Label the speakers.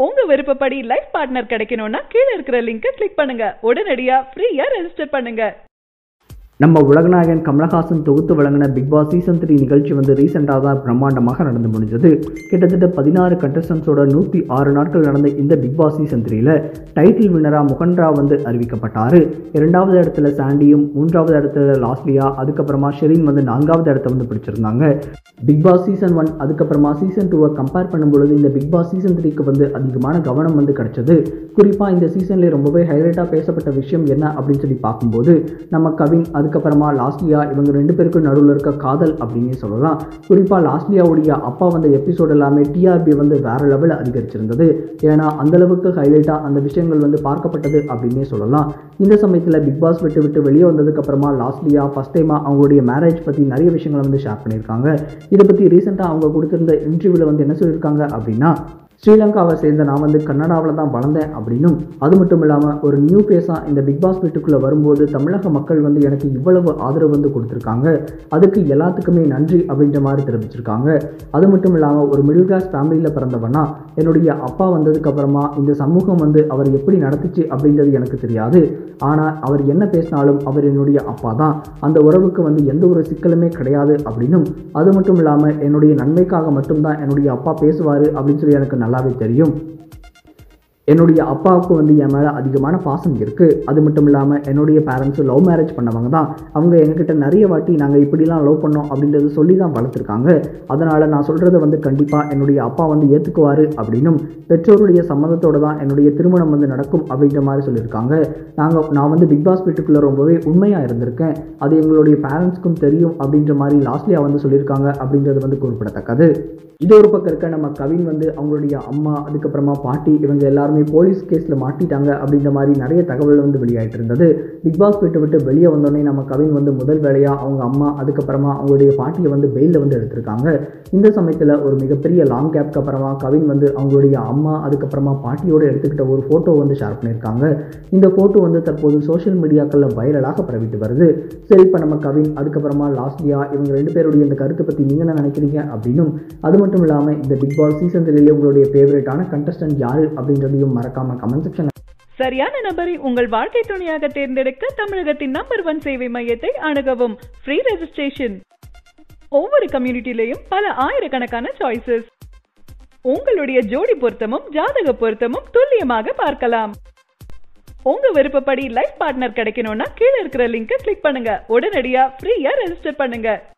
Speaker 1: உங்க விருப்பப்படி life partner கிடைக்கணும்னா கீழே இருக்கிற லிங்கை கிளிக் பண்ணுங்க உடனடியா ஃப்ரீயா ரெஜிஸ்டர் பண்ணுங்க
Speaker 2: நம்ம உலகநாயகன் கமலஹாசன் தொகுத்து வழங்கின பிக் பாஸ் சீசன் த்ரீ நிகழ்ச்சி வந்து ரீசெண்டாக தான் பிரம்மாண்டமாக நடந்து முடிஞ்சது கிட்டத்தட்ட பதினாறு கண்டஸ்டன்ஸோட நூற்றி ஆறு நாட்கள் நடந்த இந்த பிக் பாஸ் சீசன் த்ரீல டைட்டில் வின்னராக முகன்ரா வந்து அறிவிக்கப்பட்டார் இரண்டாவது இடத்துல சாண்டியும் மூன்றாவது இடத்துல லாஸ்லியா அதுக்கப்புறமா ஷெரீன் வந்து நான்காவது இடத்த வந்து பிடிச்சிருந்தாங்க பிக் பாஸ் சீசன் ஒன் அதுக்கப்புறமா சீசன் டூவை கம்பேர் பண்ணும்பொழுது இந்த பிக் பாஸ் சீசன் த்ரீக்கு வந்து அதிகமான கவனம் வந்து கிடைச்சது குறிப்பாக இந்த சீசன்லேயே ரொம்பவே ஹைலைட்டாக பேசப்பட்ட விஷயம் என்ன அப்படின்னு சொல்லி பார்க்கும்போது நம்ம கவின் அதுக்கப்புறமா லாஸ்லியா இவங்க ரெண்டு பேருக்கும் நடுவில் இருக்க காதல் அப்படின்னே சொல்லலாம் குறிப்பாக லாஸ்லியாவுடைய அப்பா வந்த எபிசோட் எல்லாமே டிஆர்பி வந்து வேற லெவலில் அதிகரிச்சிருந்தது ஏன்னா அந்த அளவுக்கு ஹைலைட்டாக அந்த விஷயங்கள் வந்து பார்க்கப்பட்டது அப்படின்னே சொல்லலாம் இந்த சமயத்தில் பிக் பாஸ் விட்டு விட்டு வெளியே வந்ததுக்கப்புறமா லாஸ்லியா ஃபஸ்ட் டைமாக அவங்களுடைய மேரேஜ் பற்றி நிறைய விஷயங்களை வந்து ஷேர் பண்ணியிருக்காங்க இதை பற்றி ரீசெண்டாக அவங்க கொடுத்திருந்த இன்டர்வியூவில் வந்து என்ன சொல்லியிருக்காங்க அப்படின்னா ஸ்ரீலங்காவை சேர்ந்த நான் வந்து கன்னடாவில் தான் வளர்ந்தேன் அப்படின்னும் அது மட்டும் இல்லாமல் ஒரு நியூ ஃபேஸாக இந்த பிக் பாஸ் வீட்டுக்குள்ளே வரும்போது தமிழக மக்கள் வந்து எனக்கு இவ்வளவு ஆதரவு வந்து கொடுத்துருக்காங்க அதுக்கு எல்லாத்துக்குமே நன்றி அப்படின்ற மாதிரி தெரிவிச்சிருக்காங்க அது மட்டும் இல்லாமல் ஒரு மிடில் கிளாஸ் ஃபேமிலியில் பிறந்தவனா என்னுடைய அப்பா வந்ததுக்கப்புறமா இந்த சமூகம் வந்து அவர் எப்படி நடத்துச்சு அப்படின்றது எனக்கு தெரியாது ஆனால் அவர் என்ன பேசினாலும் அவர் என்னுடைய அப்பா தான் அந்த உறவுக்கு வந்து எந்த ஒரு சிக்கலுமே கிடையாது அப்படின்னும் அது மட்டும் இல்லாமல் என்னுடைய நன்மைக்காக மட்டும்தான் என்னுடைய அப்பா பேசுவார் அப்படின்னு சொல்லி எனக்கு நல்லாவே தெரியும் என்னுடைய அப்பாவுக்கு வந்து என் மேலே அதிகமான பாசம் இருக்குது அது மட்டும் இல்லாமல் என்னுடைய பேரண்ட்ஸு லவ் மேரேஜ் பண்ணவங்க தான் அவங்க எங்ககிட்ட நிறைய வாட்டி நாங்கள் இப்படிலாம் லவ் பண்ணோம் அப்படின்றத சொல்லி தான் வளர்த்துருக்காங்க அதனால் நான் சொல்கிறத வந்து கண்டிப்பாக என்னுடைய அப்பா வந்து ஏற்றுக்குவார் அப்படின்னும் பெற்றோருடைய சம்மதத்தோடு தான் என்னுடைய திருமணம் வந்து நடக்கும் அப்படின்ற மாதிரி சொல்லியிருக்காங்க நாங்கள் நான் வந்து பிக் பாஸ் வீட்டுக்குள்ளே ரொம்பவே உண்மையாக இருந்திருக்கேன் அது எங்களுடைய பேரண்ட்ஸ்க்கும் தெரியும் அப்படின்ற மாதிரி லாஸ்ட்லியா வந்து சொல்லியிருக்காங்க அப்படின்றது வந்து குறிப்பிடத்தக்கது இது ஒரு பக்கம் இருக்க நம்ம கவின் வந்து அவங்களுடைய அம்மா அதுக்கப்புறமா பாட்டி இவங்க எல்லாருமே போலீஸ் கேஸில் மாட்டிட்டாங்க அப்படின்ற மாதிரி நிறைய தகவல் வந்து வெளியாயிட்டு இருந்தது பிக் பாஸ் விட்டு விட்டு வெளியே வந்தோடனே நம்ம கவின் வந்து முதல் வேலையாக அவங்க அம்மா அதுக்கப்புறமா அவங்களுடைய பாட்டியை வந்து பெயிலில் வந்து எடுத்திருக்காங்க இந்த சமயத்தில் ஒரு மிகப்பெரிய லாங் கேப்க்கு அப்புறமா கவின் வந்து அவங்களுடைய அம்மா அதுக்கப்புறமா பாட்டியோடு எடுத்துக்கிட்ட ஒரு ஃபோட்டோ வந்து ஷேர் பண்ணியிருக்காங்க இந்த ஃபோட்டோ வந்து தற்போது சோஷியல் மீடியாக்களில் வைரலாக பரவிட்டு வருது சரி இப்போ நம்ம கவின் அதுக்கப்புறமா லாஸ்ட்லியா இவங்க ரெண்டு பேருடைய இந்த கருத்தை பற்றி நீங்கள் என்ன நினைக்கிறீங்க அப்படின்னும் அது மட்டும் இல்லாமல் இந்த பிக் பாஸ் சீசன் த்ரீலேயே உங்களுடைய ஃபேவரட்டான கண்டஸ்டன்ட் யார் அப்படின்றதையும் மறக்காமல் கமெண்ட் செக்ஷன்
Speaker 1: சரியான நபரை உங்கள் வாழ்க்கை துணையாக தேர்ந்தெடுக்க தமிழகத்தின் நம்பர் ஒன் சேவை மையத்தை அணுகவும் ஃப்ரீ ரெஜிஸ்ட்ரேஷன் ஒவ்வொரு கம்யூனிட்டிலையும் பல ஆயிரக்கணக்கான சாய்ஸஸ் உங்களுடைய ஜோடி பொருத்தமும் ஜாதக பொருத்தமும் துல்லியமாக பார்க்கலாம் உங்க விருப்பப்படி லைஃப் பார்ட்னர் கிடைக்கணும்னா கீழே இருக்கிற லிங்கை கிளிக் பண்ணுங்க உடனடியா ஃப்ரீயா ரெஜிஸ்டர் பண்ணுங்க